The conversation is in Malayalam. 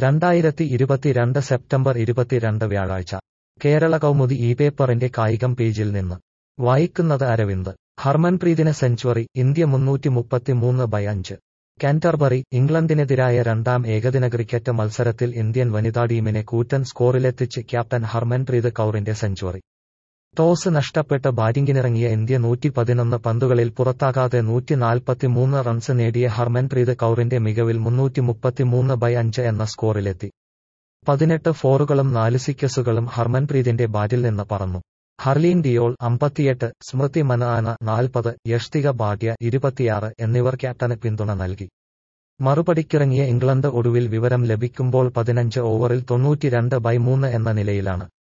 രണ്ടായിരത്തി ഇരുപത്തിരണ്ട് സെപ്റ്റംബർ ഇരുപത്തിരണ്ട് വ്യാഴാഴ്ച കേരള കൗമുദി ഈ പേപ്പറിന്റെ കായികം പേജിൽ നിന്ന് വായിക്കുന്നത് അരവിന്ദ് ഹർമൻപ്രീതിന് സെഞ്ചുറി ഇന്ത്യ മുന്നൂറ്റി മുപ്പത്തിമൂന്ന് ബൈ അഞ്ച് കാന്റർബറി ഇംഗ്ലണ്ടിനെതിരായ രണ്ടാം ഏകദിന ക്രിക്കറ്റ് മത്സരത്തിൽ ഇന്ത്യൻ വനിതാ ടീമിനെ കൂറ്റൻ സ്കോറിലെത്തിച്ച് ക്യാപ്റ്റൻ ഹർമൻപ്രീത് കൌറിന്റെ സെഞ്ചുറി ടോസ് നഷ്ടപ്പെട്ട് ബാറ്റിംഗിനിറങ്ങിയ ഇന്ത്യ നൂറ്റി പതിനൊന്ന് പന്തുകളിൽ പുറത്താകാതെ നൂറ്റി നാൽപ്പത്തിമൂന്ന് റൺസ് നേടിയ ഹർമൻപ്രീത് കൌറിന്റെ മികവിൽ മുന്നൂറ്റി മുപ്പത്തിമൂന്ന് ബൈ അഞ്ച് എന്ന സ്കോറിലെത്തി പതിനെട്ട് ഫോറുകളും നാല് സിക്കസുകളും ഹർമൻപ്രീതിന്റെ ബാറ്റിൽ നിന്ന് പറന്നു ഹർലീൻ ഡിയോൾ അമ്പത്തിയെട്ട് സ്മൃതി മനാന നാൽപ്പത് യഷ്തിക ഭാട്യ ഇരുപത്തിയാറ് എന്നിവർ ക്യാപ്റ്റന് പിന്തുണ നൽകി മറുപടിക്കിറങ്ങിയ ഇംഗ്ലണ്ട് ഒടുവിൽ വിവരം ലഭിക്കുമ്പോൾ പതിനഞ്ച് ഓവറിൽ തൊണ്ണൂറ്റിരണ്ട് ബൈ മൂന്ന് എന്ന നിലയിലാണ്